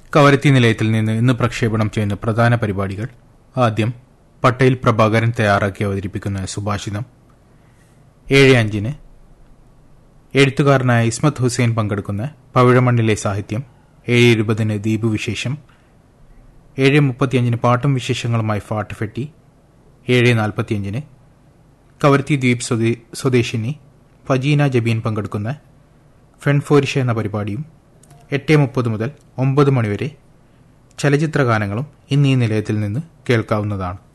കവരത്തി നിലയത്തിൽ നിന്ന് ഇന്ന് പ്രക്ഷേപണം ചെയ്യുന്ന പ്രധാന പരിപാടികൾ ആദ്യം പട്ടേൽ പ്രഭാകരൻ തയ്യാറാക്കി അവതരിപ്പിക്കുന്ന സുഭാഷിതം ഏഴ് അഞ്ചിന് എഴുത്തുകാരനായ ഇസ്മത്ത് ഹുസൈൻ പങ്കെടുക്കുന്ന പവിഴമണ്ണിലെ സാഹിത്യം ഏഴ് ഇരുപതിന് ദ്വീപ് വിശേഷം ഏഴ് മുപ്പത്തിയഞ്ചിന് പാട്ടും വിശേഷങ്ങളുമായി ഫാട്ട് ഫെട്ടി ഏഴ് നാൽപ്പത്തിയഞ്ചിന് കവരത്തി ദ്വീപ് സ്വദേ- സ്വദേശിനി ഫജീന ജബീൻ പങ്കെടുക്കുന്ന ഫെൺഫോരിഷ എന്ന പരിപാടിയും എട്ട് മുപ്പത് മുതൽ ഒമ്പത് മണിവരെ ചലച്ചിത്ര ഗാനങ്ങളും ഇന്ന് ഈ നിലയത്തിൽ നിന്ന് കേൾക്കാവുന്നതാണ്